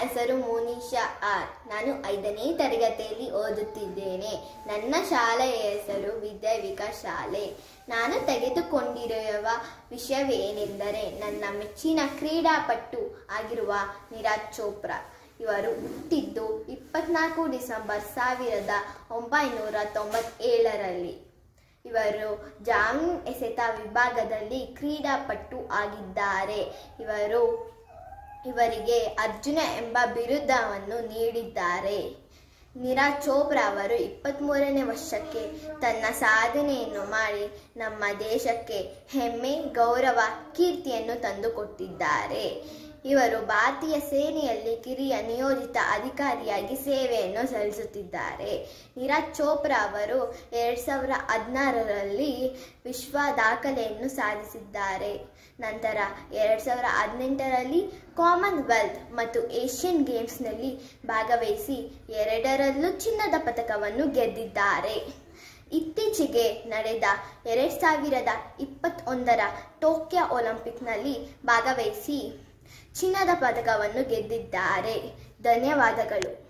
ಹೆಸರು ಮೋನಿಶಾ ಆರ್ ನಾನು ಐದನೇ ತರಗತಿಯಲ್ಲಿ ಓದುತ್ತಿದ್ದೇನೆ ನನ್ನ ಶಾಲೆಯ ಹೆಸರು ವಿದ್ಯಾ ವಿಕಾಸ್ ಶಾಲೆ ನಾನು ತೆಗೆದುಕೊಂಡಿರುವ ವಿಷಯವೇನೆಂದರೆ ನನ್ನ ಮೆಚ್ಚಿನ ಕ್ರೀಡಾಪಟು ಆಗಿರುವ ನೀರಜ್ ಚೋಪ್ರಾ ಇವರು ಹುಟ್ಟಿದ್ದು ಇಪ್ಪತ್ನಾಲ್ಕು ಡಿಸೆಂಬರ್ ಸಾವಿರದ ಒಂಬೈನೂರ ತೊಂಬತ್ತೇಳರಲ್ಲಿ ಇವರು ಜಾವಿನ್ ಎಸೆತ ವಿಭಾಗದಲ್ಲಿ ಕ್ರೀಡಾಪಟು ಆಗಿದ್ದಾರೆ ಇವರು ಇವರಿಗೆ ಅರ್ಜುನ ಎಂಬ ಬಿರುದವನ್ನು ನೀಡಿದ್ದಾರೆ ನೀರಜ್ ಚೋಪ್ರಾ ಅವರು ಇಪ್ಪತ್ತ್ಮೂರನೇ ವರ್ಷಕ್ಕೆ ತನ್ನ ಸಾಧನೆಯನ್ನು ಮಾಡಿ ನಮ್ಮ ದೇಶಕ್ಕೆ ಹೆಮ್ಮೆ ಗೌರವ ಕೀರ್ತಿಯನ್ನು ತಂದುಕೊಟ್ಟಿದ್ದಾರೆ ಇವರು ಭಾರತೀಯ ಸೇನೆಯಲ್ಲಿ ಕಿರಿಯ ನಿಯೋಜಿತ ಅಧಿಕಾರಿಯಾಗಿ ಸೇವೆಯನ್ನು ಸಲ್ಲಿಸುತ್ತಿದ್ದಾರೆ ನೀರಜ್ ಚೋಪ್ರಾ ಅವರು ಎರಡು ಸಾವಿರ ಹದಿನಾರರಲ್ಲಿ ವಿಶ್ವ ದಾಖಲೆಯನ್ನು ಸಾಧಿಸಿದ್ದಾರೆ ನಂತರ ಎರಡು ಸಾವಿರ ಹದಿನೆಂಟರಲ್ಲಿ ಕಾಮನ್ವೆಲ್ತ್ ಮತ್ತು ಏಷ್ಯನ್ ಗೇಮ್ಸ್ನಲ್ಲಿ ಭಾಗವಹಿಸಿ ಎರಡರಲ್ಲೂ ಚಿನ್ನದ ಪದಕವನ್ನು ಗೆದ್ದಿದ್ದಾರೆ ಇತ್ತೀಚೆಗೆ ನಡೆದ ಎರಡು ಸಾವಿರದ ಇಪ್ಪತ್ತೊಂದರ ಟೋಕಿಯೋ ಒಲಿಂಪಿಕ್ನಲ್ಲಿ ಭಾಗವಹಿಸಿ ಚಿನ್ನದ ಪದಕವನ್ನು ಗೆದ್ದಿದ್ದಾರೆ ಧನ್ಯವಾದಗಳು